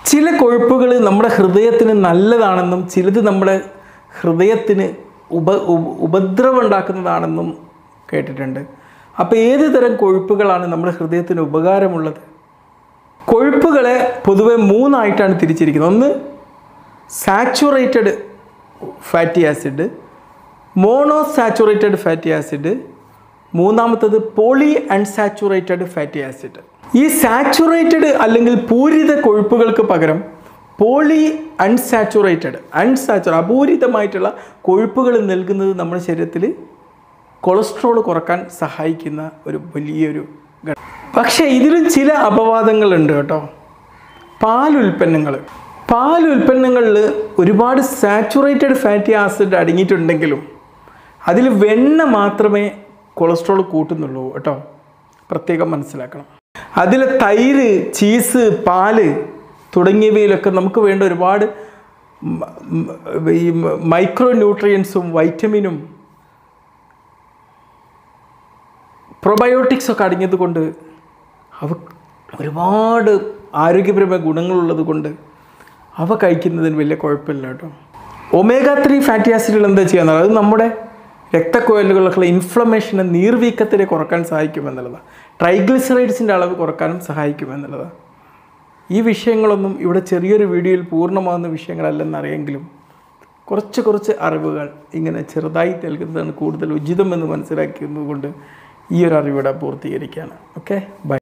ചില കൊഴുപ്പുകൾ നമ്മുടെ ഹൃദയത്തിന് നല്ലതാണെന്നും ചിലത് നമ്മുടെ ഹൃദയത്തിന് ഉപ ഉപ- ഉപദ്രവം ഉണ്ടാക്കുന്നതാണെന്നും കേട്ടിട്ടുണ്ട് അപ്പോൾ ഏത് തരം കൊഴുപ്പുകളാണ് നമ്മുടെ ഹൃദയത്തിന് ഉപകാരമുള്ളത് കൊഴുപ്പുകളെ പൊതുവെ മൂന്നായിട്ടാണ് തിരിച്ചിരിക്കുന്നത് ഒന്ന് saturated fatty acid mono saturated fatty acid മൂന്നാമത്തത് പോളി അൺസാച്ചുറേറ്റഡ് ഫാറ്റി ആസിഡ് ഈ സാച്ചുറേറ്റഡ് അല്ലെങ്കിൽ പൂരിത കൊഴുപ്പുകൾക്ക് പകരം പോളി അൺസാച്ചുറേറ്റഡ് അൺസാച്ചുറ അപൂരിതമായിട്ടുള്ള കൊഴുപ്പുകൾ നൽകുന്നത് നമ്മുടെ ശരീരത്തിൽ കൊളസ്ട്രോൾ കുറക്കാൻ സഹായിക്കുന്ന ഒരു വലിയൊരു ഘടകം പക്ഷേ ഇതിലും ചില അപവാദങ്ങളുണ്ട് കേട്ടോ പാൽ ഉൽപ്പന്നങ്ങൾ പാൽ ഉൽപ്പന്നങ്ങളിൽ ഒരുപാട് സാച്ചുറേറ്റഡ് ഫാറ്റി ആസിഡ് അടങ്ങിയിട്ടുണ്ടെങ്കിലും അതിൽ വെണ്ണ മാത്രമേ കൊളസ്ട്രോൾ കൂട്ടുന്നുള്ളൂ കേട്ടോ പ്രത്യേകം മനസ്സിലാക്കണം അതിലെ തൈര് ചീസ് പാല് തുടങ്ങിയവയിലൊക്കെ നമുക്ക് വേണ്ട ഒരുപാട് മ- മ- ഈ മൈക്രോ ന്യൂട്രിയൻസും വൈറ്റമിനും പ്രൊബയോട്ടിക്സ് ഒക്കെ അടങ്ങിയത് കൊണ്ട് അവ ഒരുപാട് ആരോഗ്യപരമായ ഗുണങ്ങളുള്ളത് കൊണ്ട് അവ കഴിക്കുന്നതിന് വലിയ കുഴപ്പമില്ല കേട്ടോ ഒമേഗ ത്രീ ഫാറ്റി ആസിഡുകൾ എന്താ ചെയ്യാന്ന് അത് നമ്മുടെ രക്തക്കുഴലുകളിലുള്ള ഇൻഫ്ലമേഷനെ നീർവീക്കത്തിനെ കുറക്കാൻ സഹായിക്കുമെന്നുള്ളതാണ് ട്രൈഗ്ലിസറൈഡ്സിൻ്റെ അളവ് കുറക്കാനും സഹായിക്കുമെന്നുള്ളതാണ് ഈ വിഷയങ്ങളൊന്നും ഇവിടെ ചെറിയൊരു വീഡിയോയിൽ പൂർണ്ണമാകുന്ന വിഷയങ്ങളല്ലെന്നറിയെങ്കിലും കുറച്ച് കുറച്ച് അറിവുകൾ ഇങ്ങനെ ചെറുതായി നൽകുന്നതാണ് കൂടുതൽ ഉചിതമെന്ന് മനസ്സിലാക്കുന്നത് കൊണ്ട് ഈ ഒരു അറിവിടെ പൂർത്തീകരിക്കുകയാണ് ഓക്കെ ബൈ